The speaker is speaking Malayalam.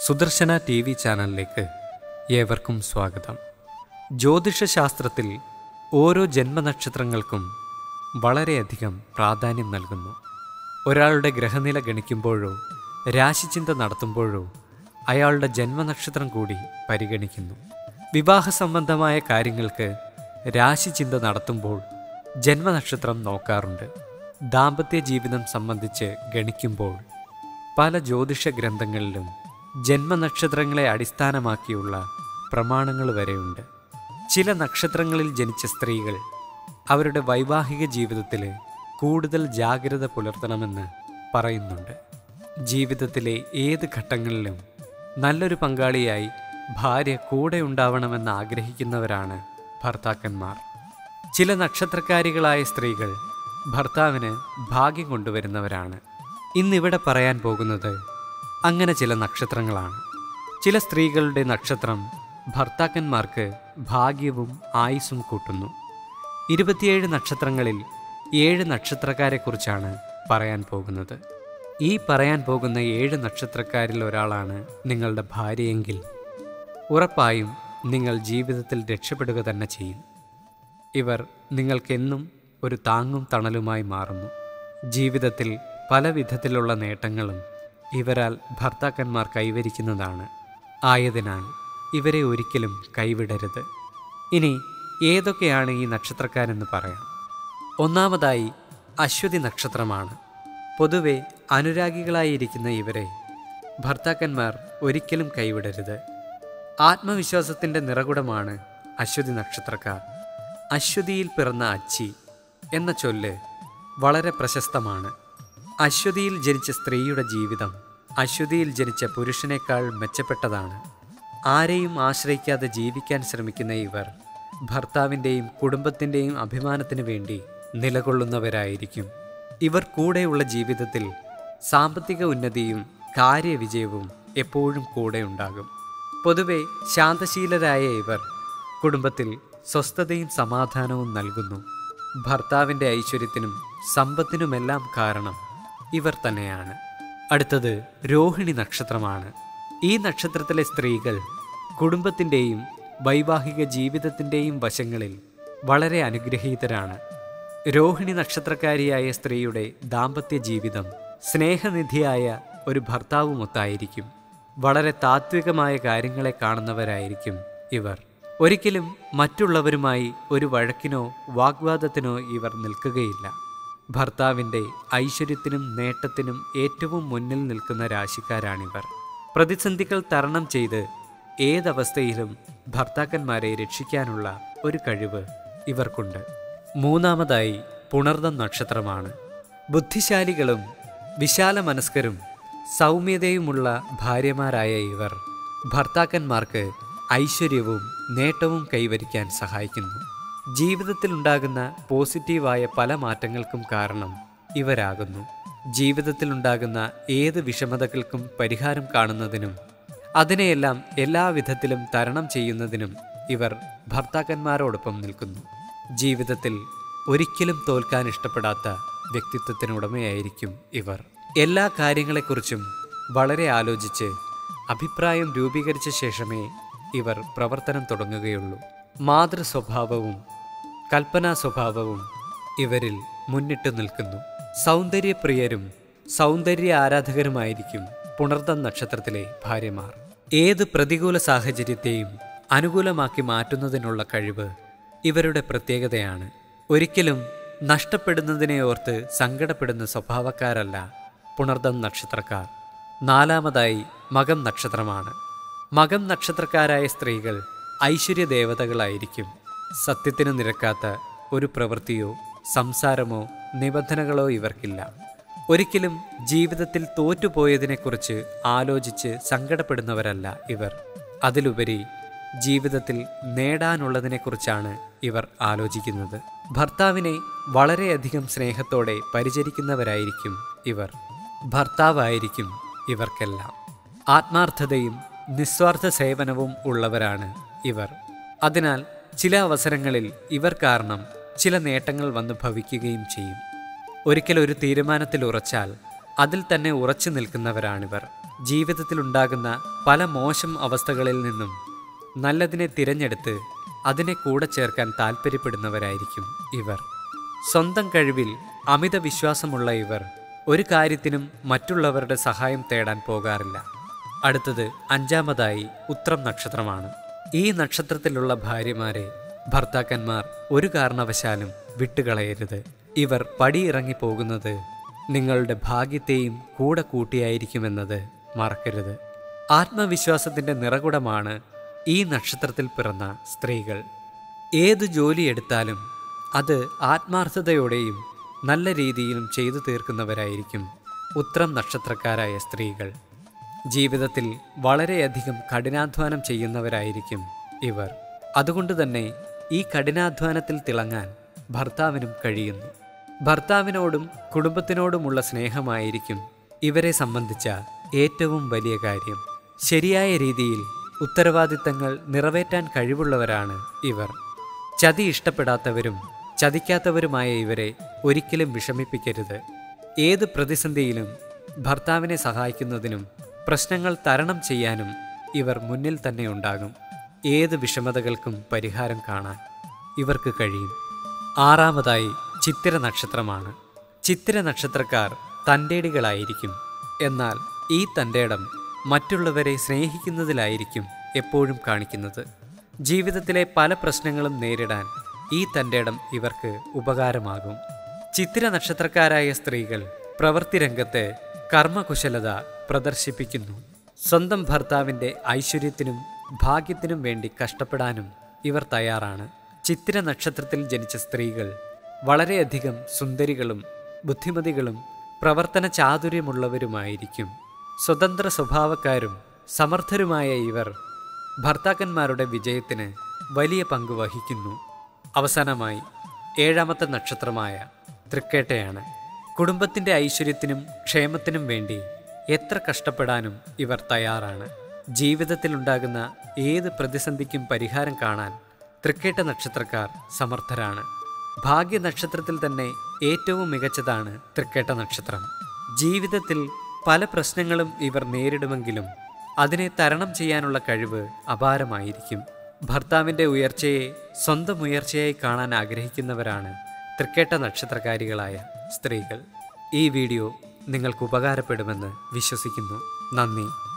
സുദർശന ടി വി ചാനലിലേക്ക് ഏവർക്കും സ്വാഗതം ജ്യോതിഷശാസ്ത്രത്തിൽ ഓരോ ജന്മനക്ഷത്രങ്ങൾക്കും വളരെയധികം പ്രാധാന്യം നൽകുന്നു ഒരാളുടെ ഗ്രഹനില ഗണിക്കുമ്പോഴോ രാശിചിന്ത നടത്തുമ്പോഴോ അയാളുടെ ജന്മനക്ഷത്രം കൂടി പരിഗണിക്കുന്നു വിവാഹ സംബന്ധമായ കാര്യങ്ങൾക്ക് രാശിചിന്ത നടത്തുമ്പോൾ ജന്മനക്ഷത്രം നോക്കാറുണ്ട് ദാമ്പത്യ ജീവിതം സംബന്ധിച്ച് ഗണിക്കുമ്പോൾ പല ജ്യോതിഷ ഗ്രന്ഥങ്ങളിലും ജന്മനക്ഷത്രങ്ങളെ അടിസ്ഥാനമാക്കിയുള്ള പ്രമാണങ്ങൾ വരെയുണ്ട് ചില നക്ഷത്രങ്ങളിൽ ജനിച്ച സ്ത്രീകൾ അവരുടെ വൈവാഹിക ജീവിതത്തിൽ കൂടുതൽ ജാഗ്രത പുലർത്തണമെന്ന് പറയുന്നുണ്ട് ജീവിതത്തിലെ ഏത് ഘട്ടങ്ങളിലും നല്ലൊരു പങ്കാളിയായി ഭാര്യ കൂടെ ഉണ്ടാവണമെന്ന് ആഗ്രഹിക്കുന്നവരാണ് ഭർത്താക്കന്മാർ ചില നക്ഷത്രക്കാരികളായ സ്ത്രീകൾ ഭർത്താവിന് ഭാഗ്യം കൊണ്ടുവരുന്നവരാണ് ഇന്നിവിടെ പറയാൻ പോകുന്നത് അങ്ങനെ ചില നക്ഷത്രങ്ങളാണ് ചില സ്ത്രീകളുടെ നക്ഷത്രം ഭർത്താക്കന്മാർക്ക് ഭാഗ്യവും ആയുസ്സും കൂട്ടുന്നു ഇരുപത്തിയേഴ് നക്ഷത്രങ്ങളിൽ ഏഴ് നക്ഷത്രക്കാരെക്കുറിച്ചാണ് പറയാൻ പോകുന്നത് ഈ പറയാൻ പോകുന്ന ഏഴ് നക്ഷത്രക്കാരിൽ ഒരാളാണ് നിങ്ങളുടെ ഭാര്യയെങ്കിൽ ഉറപ്പായും നിങ്ങൾ ജീവിതത്തിൽ രക്ഷപ്പെടുക തന്നെ ചെയ്യും ഇവർ നിങ്ങൾക്കെന്നും ഒരു താങ്ങും തണലുമായി മാറുന്നു ജീവിതത്തിൽ പല വിധത്തിലുള്ള നേട്ടങ്ങളും ഇവരാൽ ഭർത്താക്കന്മാർ കൈവരിക്കുന്നതാണ് ആയതിനാൽ ഇവരെ ഒരിക്കലും കൈവിടരുത് ഇനി ഏതൊക്കെയാണ് ഈ നക്ഷത്രക്കാരെന്ന് പറയാം ഒന്നാമതായി അശ്വതി നക്ഷത്രമാണ് പൊതുവെ അനുരാഗികളായിരിക്കുന്ന ഇവരെ ഭർത്താക്കന്മാർ ഒരിക്കലും കൈവിടരുത് ആത്മവിശ്വാസത്തിൻ്റെ നിറകുടമാണ് അശ്വതി നക്ഷത്രക്കാർ അശ്വതിയിൽ പിറന്ന അച്ചി എന്ന ചൊല്ല് വളരെ പ്രശസ്തമാണ് അശ്വതിയിൽ ജനിച്ച സ്ത്രീയുടെ ജീവിതം അശ്വതിയിൽ ജനിച്ച പുരുഷനേക്കാൾ മെച്ചപ്പെട്ടതാണ് ആരെയും ആശ്രയിക്കാതെ ജീവിക്കാൻ ശ്രമിക്കുന്ന ഇവർ ഭർത്താവിൻ്റെയും കുടുംബത്തിൻ്റെയും അഭിമാനത്തിന് വേണ്ടി നിലകൊള്ളുന്നവരായിരിക്കും ഇവർ കൂടെയുള്ള ജീവിതത്തിൽ സാമ്പത്തിക ഉന്നതിയും കാര്യവിജയവും എപ്പോഴും കൂടെ ഉണ്ടാകും പൊതുവെ ശാന്തശീലരായ ഇവർ കുടുംബത്തിൽ സ്വസ്ഥതയും സമാധാനവും നൽകുന്നു ഭർത്താവിൻ്റെ ഐശ്വര്യത്തിനും സമ്പത്തിനുമെല്ലാം കാരണം ഇവർ തന്നെയാണ് അടുത്തത് രോഹിണി നക്ഷത്രമാണ് ഈ നക്ഷത്രത്തിലെ സ്ത്രീകൾ കുടുംബത്തിൻ്റെയും വൈവാഹിക ജീവിതത്തിൻ്റെയും വശങ്ങളിൽ വളരെ അനുഗ്രഹീതരാണ് രോഹിണി നക്ഷത്രക്കാരിയായ സ്ത്രീയുടെ ദാമ്പത്യ ജീവിതം സ്നേഹനിധിയായ ഒരു ഭർത്താവുമൊത്തായിരിക്കും വളരെ താത്വികമായ കാര്യങ്ങളെ കാണുന്നവരായിരിക്കും ഇവർ ഒരിക്കലും മറ്റുള്ളവരുമായി ഒരു വഴക്കിനോ വാഗ്വാദത്തിനോ ഇവർ നിൽക്കുകയില്ല ഭർത്താവിൻ്റെ ഐശ്വര്യത്തിനും നേട്ടത്തിനും ഏറ്റവും മുന്നിൽ നിൽക്കുന്ന രാശിക്കാരാണിവർ പ്രതിസന്ധികൾ തരണം ചെയ്ത് ഏതവസ്ഥയിലും ഭർത്താക്കന്മാരെ രക്ഷിക്കാനുള്ള ഒരു കഴിവ് ഇവർക്കുണ്ട് മൂന്നാമതായി പുണർദം നക്ഷത്രമാണ് ബുദ്ധിശാലികളും വിശാല മനസ്കരും സൗമ്യതയുമുള്ള ഭാര്യമാരായ ഇവർ ഭർത്താക്കന്മാർക്ക് ഐശ്വര്യവും നേട്ടവും കൈവരിക്കാൻ സഹായിക്കുന്നു ജീവിതത്തിലുണ്ടാകുന്ന പോസിറ്റീവായ പല മാറ്റങ്ങൾക്കും കാരണം ഇവരാകുന്നു ജീവിതത്തിലുണ്ടാകുന്ന ഏത് വിഷമതകൾക്കും പരിഹാരം കാണുന്നതിനും അതിനെയെല്ലാം എല്ലാവിധത്തിലും തരണം ചെയ്യുന്നതിനും ഇവർ ഭർത്താക്കന്മാരോടൊപ്പം നിൽക്കുന്നു ജീവിതത്തിൽ ഒരിക്കലും തോൽക്കാൻ ഇഷ്ടപ്പെടാത്ത വ്യക്തിത്വത്തിനുടമയായിരിക്കും ഇവർ എല്ലാ കാര്യങ്ങളെക്കുറിച്ചും വളരെ ആലോചിച്ച് അഭിപ്രായം രൂപീകരിച്ച ശേഷമേ ഇവർ പ്രവർത്തനം തുടങ്ങുകയുള്ളൂ മാതൃ സ്വഭാവവും കൽപ്പനാ സ്വഭാവവും ഇവരിൽ മുന്നിട്ട് നിൽക്കുന്നു സൗന്ദര്യപ്രിയരും സൗന്ദര്യ ആരാധകരുമായിരിക്കും പുണർദം നക്ഷത്രത്തിലെ ഭാര്യമാർ ഏത് പ്രതികൂല സാഹചര്യത്തെയും അനുകൂലമാക്കി മാറ്റുന്നതിനുള്ള കഴിവ് ഇവരുടെ പ്രത്യേകതയാണ് ഒരിക്കലും നഷ്ടപ്പെടുന്നതിനെ ഓർത്ത് സങ്കടപ്പെടുന്ന സ്വഭാവക്കാരല്ല പുണർദം നക്ഷത്രക്കാർ നാലാമതായി മകം നക്ഷത്രമാണ് മകം നക്ഷത്രക്കാരായ സ്ത്രീകൾ ഐശ്വര്യ ദേവതകളായിരിക്കും സത്യത്തിന് നിരക്കാത്ത ഒരു പ്രവൃത്തിയോ സംസാരമോ നിബന്ധനകളോ ഇവർക്കില്ല ഒരിക്കലും ജീവിതത്തിൽ തോറ്റുപോയതിനെക്കുറിച്ച് ആലോചിച്ച് സങ്കടപ്പെടുന്നവരല്ല ഇവർ അതിലുപരി ജീവിതത്തിൽ നേടാനുള്ളതിനെക്കുറിച്ചാണ് ഇവർ ആലോചിക്കുന്നത് ഭർത്താവിനെ വളരെയധികം സ്നേഹത്തോടെ പരിചരിക്കുന്നവരായിരിക്കും ഇവർ ഭർത്താവായിരിക്കും ഇവർക്കെല്ലാം ആത്മാർത്ഥതയും നിസ്വാർത്ഥ സേവനവും ഉള്ളവരാണ് ഇവർ അതിനാൽ ചില അവസരങ്ങളിൽ ഇവർ കാരണം ചില നേട്ടങ്ങൾ വന്ന് ഭവിക്കുകയും ചെയ്യും ഒരിക്കൽ ഒരു തീരുമാനത്തിൽ ഉറച്ചാൽ അതിൽ തന്നെ ഉറച്ചു നിൽക്കുന്നവരാണിവർ ജീവിതത്തിലുണ്ടാകുന്ന പല മോശം അവസ്ഥകളിൽ നിന്നും നല്ലതിനെ തിരഞ്ഞെടുത്ത് അതിനെ കൂടെ ചേർക്കാൻ താല്പര്യപ്പെടുന്നവരായിരിക്കും ഇവർ സ്വന്തം കഴിവിൽ അമിത വിശ്വാസമുള്ള ഇവർ ഒരു കാര്യത്തിനും മറ്റുള്ളവരുടെ സഹായം തേടാൻ പോകാറില്ല അടുത്തത് അഞ്ചാമതായി ഉത്രം നക്ഷത്രമാണ് ഈ നക്ഷത്രത്തിലുള്ള ഭാര്യമാരെ ഭർത്താക്കന്മാർ ഒരു കാരണവശാലും വിട്ടുകളയരുത് ഇവർ പടിയിറങ്ങി പോകുന്നത് നിങ്ങളുടെ ഭാഗ്യത്തെയും കൂടെ കൂട്ടിയായിരിക്കുമെന്നത് മറക്കരുത് ആത്മവിശ്വാസത്തിൻ്റെ നിറകുടമാണ് ഈ നക്ഷത്രത്തിൽ പിറന്ന സ്ത്രീകൾ ഏത് ജോലി എടുത്താലും അത് ആത്മാർത്ഥതയോടെയും നല്ല രീതിയിലും ചെയ്തു തീർക്കുന്നവരായിരിക്കും ഉത്രം നക്ഷത്രക്കാരായ സ്ത്രീകൾ ജീവിതത്തിൽ വളരെയധികം കഠിനാധ്വാനം ചെയ്യുന്നവരായിരിക്കും ഇവർ അതുകൊണ്ട് തന്നെ ഈ കഠിനാധ്വാനത്തിൽ തിളങ്ങാൻ ഭർത്താവിനും കഴിയുന്നു ഭർത്താവിനോടും കുടുംബത്തിനോടുമുള്ള സ്നേഹമായിരിക്കും ഇവരെ സംബന്ധിച്ച ഏറ്റവും വലിയ കാര്യം ശരിയായ രീതിയിൽ ഉത്തരവാദിത്തങ്ങൾ നിറവേറ്റാൻ കഴിവുള്ളവരാണ് ഇവർ ചതി ഇഷ്ടപ്പെടാത്തവരും ചതിക്കാത്തവരുമായ ഇവരെ ഒരിക്കലും വിഷമിപ്പിക്കരുത് ഏത് പ്രതിസന്ധിയിലും ഭർത്താവിനെ സഹായിക്കുന്നതിനും പ്രശ്നങ്ങൾ തരണം ചെയ്യാനും ഇവർ മുന്നിൽ തന്നെ ഉണ്ടാകും ഏത് വിഷമതകൾക്കും പരിഹാരം കാണാൻ ഇവർക്ക് കഴിയും ആറാമതായി ചിത്തിര നക്ഷത്രമാണ് ചിത്തിര നക്ഷത്രക്കാർ തൻ്റേടികളായിരിക്കും എന്നാൽ ഈ തൻ്റേടം മറ്റുള്ളവരെ സ്നേഹിക്കുന്നതിലായിരിക്കും എപ്പോഴും കാണിക്കുന്നത് ജീവിതത്തിലെ പല പ്രശ്നങ്ങളും നേരിടാൻ ഈ തൻ്റേടം ഇവർക്ക് ഉപകാരമാകും ചിത്തിര നക്ഷത്രക്കാരായ സ്ത്രീകൾ പ്രവൃത്തി രംഗത്ത് കർമ്മകുശലത പ്രദർശിപ്പിക്കുന്നു സ്വന്തം ഭർത്താവിൻ്റെ ഐശ്വര്യത്തിനും ഭാഗ്യത്തിനും വേണ്ടി കഷ്ടപ്പെടാനും ഇവർ തയ്യാറാണ് ചിത്തിര നക്ഷത്രത്തിൽ ജനിച്ച സ്ത്രീകൾ വളരെയധികം സുന്ദരികളും ബുദ്ധിമതികളും പ്രവർത്തന ചാതുര്യമുള്ളവരുമായിരിക്കും സ്വതന്ത്ര സ്വഭാവക്കാരും സമർത്ഥരുമായ ഇവർ ഭർത്താക്കന്മാരുടെ വിജയത്തിന് വലിയ പങ്ക് വഹിക്കുന്നു അവസാനമായി ഏഴാമത്തെ നക്ഷത്രമായ തൃക്കേട്ടയാണ് കുടുംബത്തിൻ്റെ ഐശ്വര്യത്തിനും ക്ഷേമത്തിനും വേണ്ടി എത്ര കഷ്ടപ്പെടാനും ഇവർ തയ്യാറാണ് ജീവിതത്തിലുണ്ടാകുന്ന ഏത് പ്രതിസന്ധിക്കും പരിഹാരം കാണാൻ തൃക്കേട്ട നക്ഷത്രക്കാർ സമർത്ഥരാണ് ഭാഗ്യ നക്ഷത്രത്തിൽ തന്നെ ഏറ്റവും മികച്ചതാണ് തൃക്കേട്ട നക്ഷത്രം ജീവിതത്തിൽ പല പ്രശ്നങ്ങളും ഇവർ നേരിടുമെങ്കിലും അതിനെ തരണം ചെയ്യാനുള്ള കഴിവ് അപാരമായിരിക്കും ഭർത്താവിൻ്റെ ഉയർച്ചയെ സ്വന്തം ഉയർച്ചയായി കാണാൻ ആഗ്രഹിക്കുന്നവരാണ് തൃക്കേട്ട നക്ഷത്രകാരികളായ സ്ത്രീകൾ ഈ വീഡിയോ നിങ്ങൾക്ക് ഉപകാരപ്പെടുമെന്ന് വിശ്വസിക്കുന്നു നന്ദി